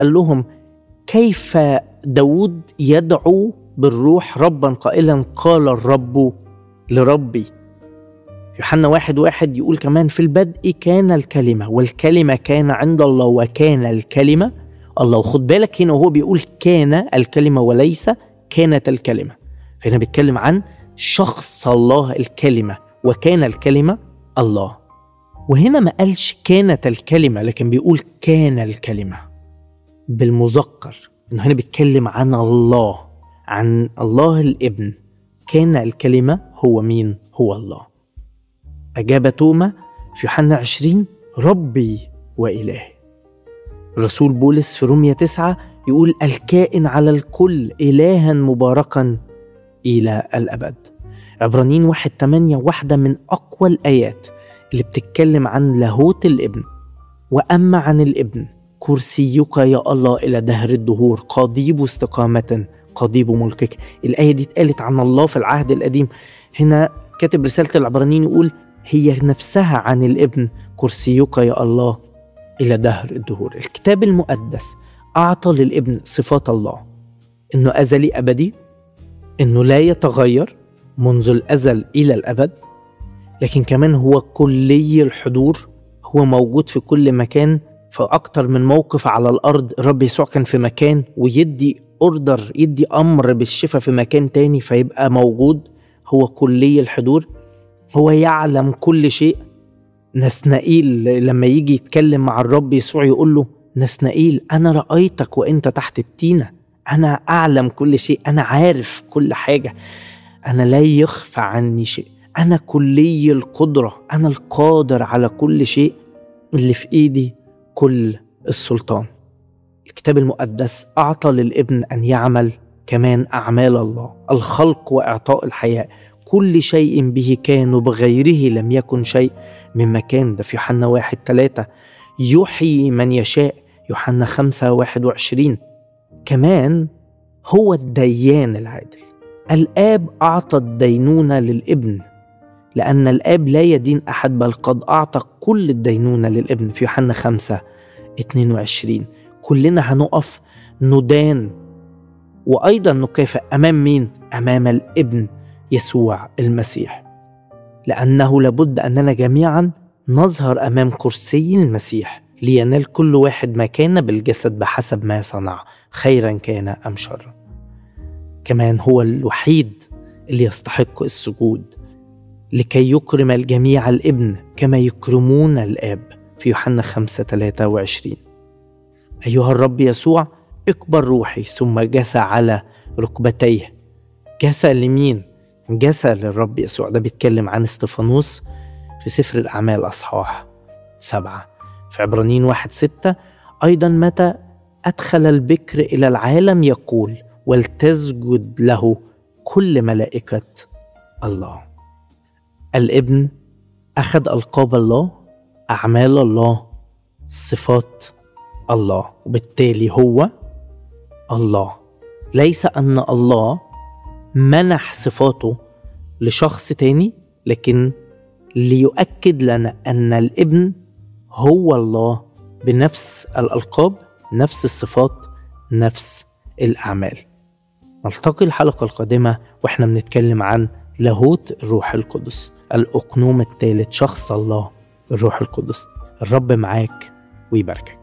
قال لهم كيف داود يدعو بالروح ربا قائلا قال الرب لربي يوحنا واحد واحد يقول كمان في البدء كان الكلمة والكلمة كان عند الله وكان الكلمة الله وخد بالك هنا وهو بيقول كان الكلمة وليس كانت الكلمة فهنا بيتكلم عن شخص الله الكلمة وكان الكلمة الله وهنا ما قالش كانت الكلمة لكن بيقول كان الكلمة بالمذكر انه هنا بيتكلم عن الله عن الله الابن كان الكلمة هو مين هو الله أجاب توما في يوحنا 20 ربي وإلهي الرسول بولس في رومية 9 يقول الكائن على الكل إلها مباركا إلى الأبد عبرانيين واحد تمانية واحدة من أقوى الآيات اللي بتتكلم عن لاهوت الابن وأما عن الابن كرسيك يا الله إلى دهر الدهور قضيب استقامة قضيب ملكك الآية دي اتقالت عن الله في العهد القديم هنا كاتب رسالة العبرانيين يقول هي نفسها عن الابن كرسيك يا الله إلى دهر الدهور الكتاب المقدس أعطى للابن صفات الله إنه أزلي أبدي إنه لا يتغير منذ الأزل إلى الأبد لكن كمان هو كلي الحضور هو موجود في كل مكان في أكتر من موقف على الأرض الرب يسوع كان في مكان ويدي أوردر يدي أمر بالشفاء في مكان تاني فيبقى موجود هو كلي الحضور هو يعلم كل شيء نسنائيل لما يجي يتكلم مع الرب يسوع يقول له نسنائيل أنا رأيتك وأنت تحت التينة أنا أعلم كل شيء أنا عارف كل حاجة أنا لا يخفى عني شيء أنا كلي القدرة أنا القادر على كل شيء اللي في إيدي كل السلطان الكتاب المقدس أعطى للابن أن يعمل كمان أعمال الله الخلق وإعطاء الحياة كل شيء به كان وبغيره لم يكن شيء مما كان ده في يوحنا واحد ثلاثة يحيي من يشاء يوحنا خمسة واحد وعشرين كمان هو الديان العادل الآب أعطى الدينونة للابن لأن الآب لا يدين أحد بل قد أعطى كل الدينونة للابن في يوحنا خمسة 22 كلنا هنقف ندان وأيضا نكافئ أمام مين؟ أمام الابن يسوع المسيح لأنه لابد أننا جميعا نظهر أمام كرسي المسيح لينال كل واحد ما كان بالجسد بحسب ما صنع خيرا كان أم شرا كمان هو الوحيد اللي يستحق السجود لكي يكرم الجميع الابن كما يكرمون الآب في يوحنا 5 23 أيها الرب يسوع اكبر روحي ثم جسى على ركبتيه جسى لمين؟ جسى للرب يسوع ده بيتكلم عن استفانوس في سفر الأعمال أصحاح سبعة في عبرانيين واحد ستة أيضا متى أدخل البكر إلى العالم يقول ولتسجد له كل ملائكة الله الابن أخذ ألقاب الله أعمال الله صفات الله وبالتالي هو الله ليس أن الله منح صفاته لشخص تاني لكن ليؤكد لنا أن الابن هو الله بنفس الألقاب نفس الصفات نفس الأعمال نلتقي الحلقة القادمة وإحنا بنتكلم عن لاهوت الروح القدس الأقنوم الثالث شخص الله الروح القدس الرب معاك ويباركك